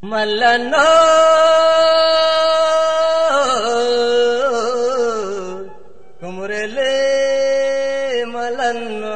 మల్లన్నో కుమురెలే మల్లన్నో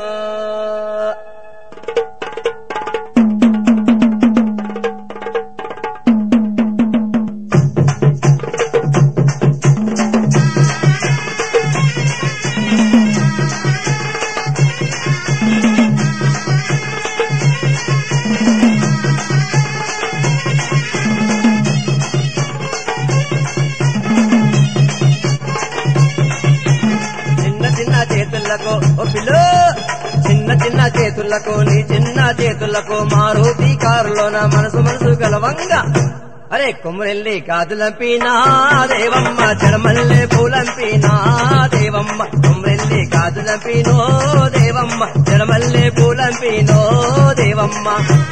చిన్న చిన్న చేతులకు ఓ పిల్లో చిన్న చిన్న చేతులకు నీ చిన్న చేతులకు మారుతి కారులోన మనసు మనసు గలవంగా అరే కొమ్మరెల్లి కాదులంపినా దేవమ్మ చెడమల్లె పూలంపినా దేవమ్మ కొమ్మరెల్లి కాదులంపినో దేవమ్మ చెడమల్లె పూలంపినో దేవమ్మ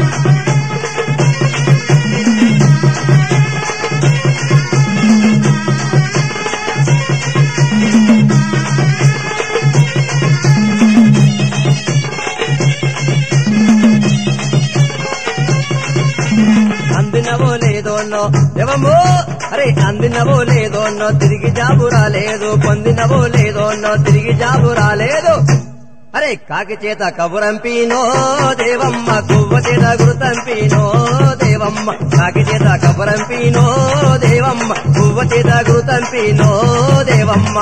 అందినవో లేదోన్నో దేవమ్మో అరే అందినవో లేదోన్నో తిరిగి జాబు రాలేదు పొందినవో లేదోన్నో తిరిగి జాబు రాలేదు అరే కాకి చేత కబురంపీనో దేవమ్మ కువ్వ చేత గురుతంపీనో దేవమ్మ కాకి చేత కబురంపీనో దేవమ్మ కువ్వ చేత గురుతంపీనో దేవమ్మ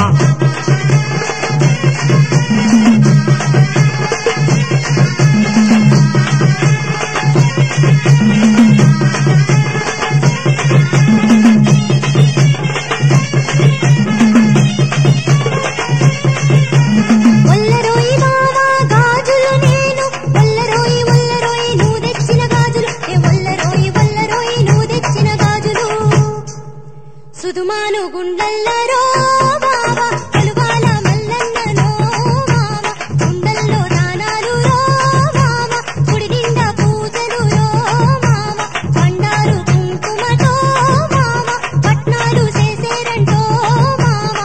ఒల్లరోయి మావా గాజులు నేను ఒల్లరోయి ఒల్లరోయి నువ్వు తెచ్చిన గాజులు ఏ ఒల్లరోయి ఒల్లరోయి నువ్వు తెచ్చిన గాజులు సుదుమాను గుండల్లరో బావా కలువాల మల్లన్ననో మామ గుండల్లో దానాలు రో మామ గుడి నిండా పూజలు రో మామ బండారు కుంకుమతో మామ పట్నాలు చేసేరంటో మామ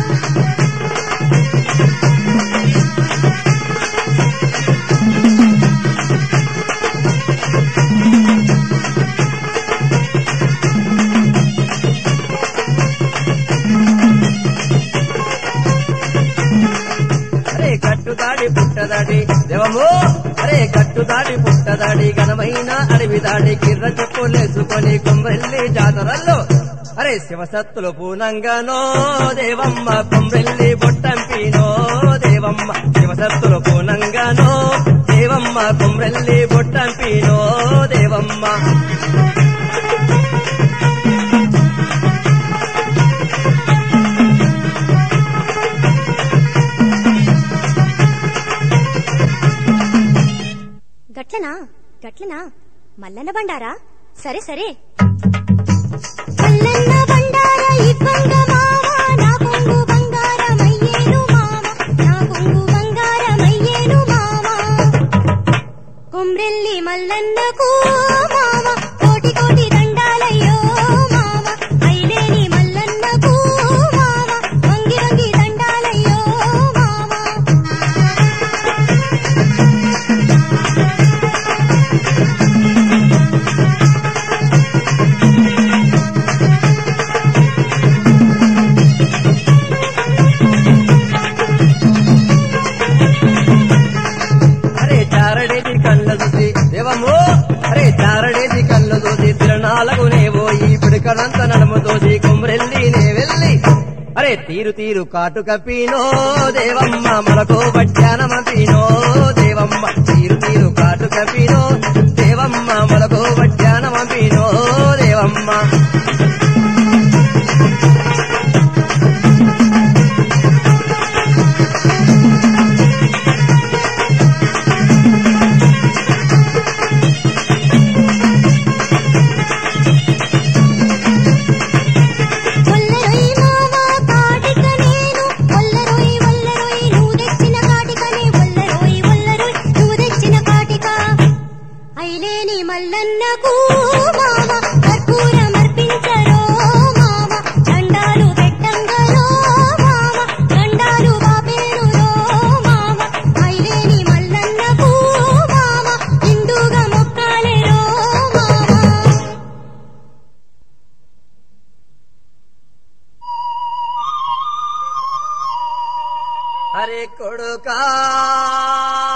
అరే కట్టుదాడి పుట్టదాడి దేవమో అరే కట్టుదాడి పుట్టదాడి ఘనమైన అడవి దాడి కిర్ర చెప్పులేసుకొని కొమ్రెల్లి జాతరల్లో అరే శివసత్తులు పూనంగానో దేవమ్మ కొమ్రెల్లి బొట్టంపినో దేవమ్మ శివసత్తులు పూనంగానో దేవమ్మ కొమ్రెల్లి బొట్టంపినో దేవమ్మ గట్లనా గట్లనా మల్లన్న బండారా సరే సరే మల్లన్న బండార ఇవ్వంగ మావా నా కొంగు బంగారమయ్యేను మామ నా కొంగు బంగారమయ్యేను మామ కొమ్రెల్లి మల్లన్నకు మామ కోటి కోటి దండాలయ్యో మామ ఐలేని మల్లన్నకు మామ వంగి వంగి దండాలయ్యో మామ అరే చారడేది కళ్ళ చూసి దేవమ్మో అరే చారడేది కళ్ళ చూసి తిరణాలకు పోయి పిడకనంత నడుము తోసి కుమ్రెల్లి నే వెళ్ళి అరే తీరు తీరు కాటు కప్పినో దేవమ్మ మనకో బడ్డానమపినో దేవమ్మ తీరు తీరు కాటు కప్పినో దేవమ్మ మనకో బడ్డానమపినో దేవమ్మ ఒల్లరోయి మావా కాటిక నేను ఒల్లరోయి ఒల్లరోయి నువ్వు తెచ్చిన కాటికనే ఒల్లరోయి ఒల్లరోయి నువ్వు తెచ్చిన కాటిక ఐలేని మల్లన్నకు మామ కర్పూరం అర్పించరో మామ దండాలు పెట్టంగరో మామ దండాలు బాపేరురో మామ ఐలేని మల్లన్నకు మామ నిండుగా మొక్కాలెరో మామ అరే కొడుకా